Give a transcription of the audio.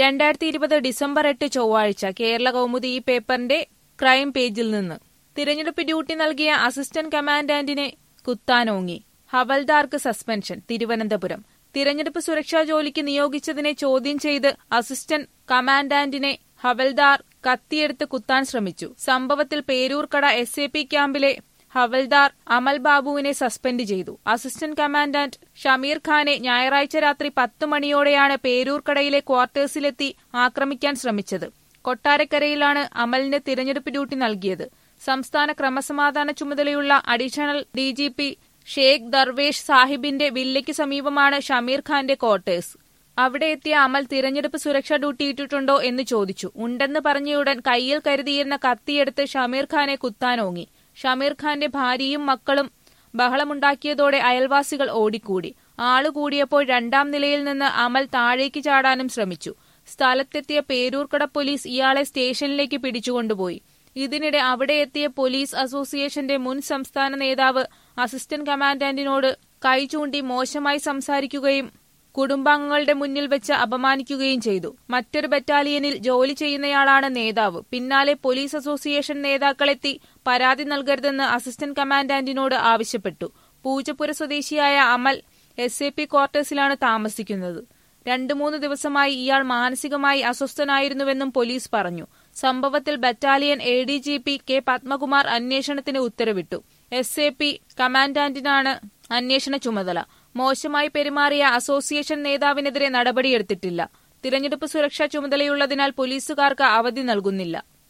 രണ്ടായിരത്തി ഇരുപത് ഡിസംബർ എട്ട് ചൊവ്വാഴ്ച കേരള കൗമുദി ഈ പേപ്പറിന്റെ ക്രൈം പേജിൽ നിന്ന് തിരഞ്ഞെടുപ്പ് ഡ്യൂട്ടി നൽകിയ അസിസ്റ്റന്റ് കമാൻഡന്റിനെ കുത്താനോങ്ങി ഹവൽദാർക്ക് സസ്പെൻഷൻ തിരുവനന്തപുരം തിരഞ്ഞെടുപ്പ് സുരക്ഷാ ജോലിക്ക് നിയോഗിച്ചതിനെ ചോദ്യം ചെയ്ത് അസിസ്റ്റന്റ് കമാൻഡന്റിനെ ഹവൽദാർ കത്തിയെടുത്ത് കുത്താൻ ശ്രമിച്ചു സംഭവത്തിൽ പേരൂർക്കട എസ് എ പി ക്യാമ്പിലെ ഹവൽദാർ അമൽ ബാബുവിനെ സസ്പെൻഡ് ചെയ്തു അസിസ്റ്റന്റ് കമാൻഡന്റ് ഷമീർ ഖാനെ ഞായറാഴ്ച രാത്രി പത്ത് മണിയോടെയാണ് പേരൂർക്കടയിലെ ക്വാർട്ടേഴ്സിലെത്തി ആക്രമിക്കാൻ ശ്രമിച്ചത് കൊട്ടാരക്കരയിലാണ് അമലിന് തിരഞ്ഞെടുപ്പ് ഡ്യൂട്ടി നൽകിയത് സംസ്ഥാന ക്രമസമാധാന ചുമതലയുള്ള അഡീഷണൽ ഡിജിപി ഷേഖ് ദർവേഷ് സാഹിബിന്റെ വില്ലയ്ക്ക് സമീപമാണ് ഷമീർ ഖാന്റെ ക്വാർട്ടേഴ്സ് അവിടെ എത്തിയ അമൽ തിരഞ്ഞെടുപ്പ് സുരക്ഷാ ഡ്യൂട്ടി ഇട്ടിട്ടുണ്ടോ എന്ന് ചോദിച്ചു ഉണ്ടെന്ന് പറഞ്ഞയുടൻ കയ്യിൽ കരുതിയിരുന്ന കത്തിയെടുത്ത് ഷമീർ ഖാനെ കുത്താനോങ്ങി ഷമീർ ഖാന്റെ ഭാര്യയും മക്കളും ബഹളമുണ്ടാക്കിയതോടെ അയൽവാസികൾ ഓടിക്കൂടി ആള് കൂടിയപ്പോൾ രണ്ടാം നിലയിൽ നിന്ന് അമൽ താഴേക്ക് ചാടാനും ശ്രമിച്ചു സ്ഥലത്തെത്തിയ പേരൂർക്കട പോലീസ് ഇയാളെ സ്റ്റേഷനിലേക്ക് പിടിച്ചുകൊണ്ടുപോയി ഇതിനിടെ അവിടെ എത്തിയ പോലീസ് അസോസിയേഷന്റെ മുൻ സംസ്ഥാന നേതാവ് അസിസ്റ്റന്റ് കമാൻഡന്റിനോട് കൈ ചൂണ്ടി മോശമായി സംസാരിക്കുകയും കുടുംബാംഗങ്ങളുടെ മുന്നിൽ വെച്ച് അപമാനിക്കുകയും ചെയ്തു മറ്റൊരു ബറ്റാലിയനിൽ ജോലി ചെയ്യുന്നയാളാണ് നേതാവ് പിന്നാലെ പോലീസ് അസോസിയേഷൻ നേതാക്കളെത്തി പരാതി നൽകരുതെന്ന് അസിസ്റ്റന്റ് കമാൻഡന്റിനോട് ആവശ്യപ്പെട്ടു പൂജപ്പുര സ്വദേശിയായ അമൽ എസ് എ പി ക്വാർട്ടേഴ്സിലാണ് താമസിക്കുന്നത് രണ്ടു മൂന്ന് ദിവസമായി ഇയാൾ മാനസികമായി അസ്വസ്ഥനായിരുന്നുവെന്നും പോലീസ് പറഞ്ഞു സംഭവത്തിൽ battalion A D G P K Padmakumar അന്വേഷണത്തിന് ഉത്തരവിട്ടു എസ് എ പി കമാൻഡന്റിനാണ് അന്വേഷണ ചുമതല മോശമായി പെരുമാറിയ അസോസിയേഷൻ നേതാവിനെതിരെ നടപടിയെടുത്തിട്ടില്ല തിരഞ്ഞെടുപ്പ് സുരക്ഷാ ചുമതലയുള്ളതിനാൽ പോലീസുകാർക്ക് അവധി നൽകുന്നില്ല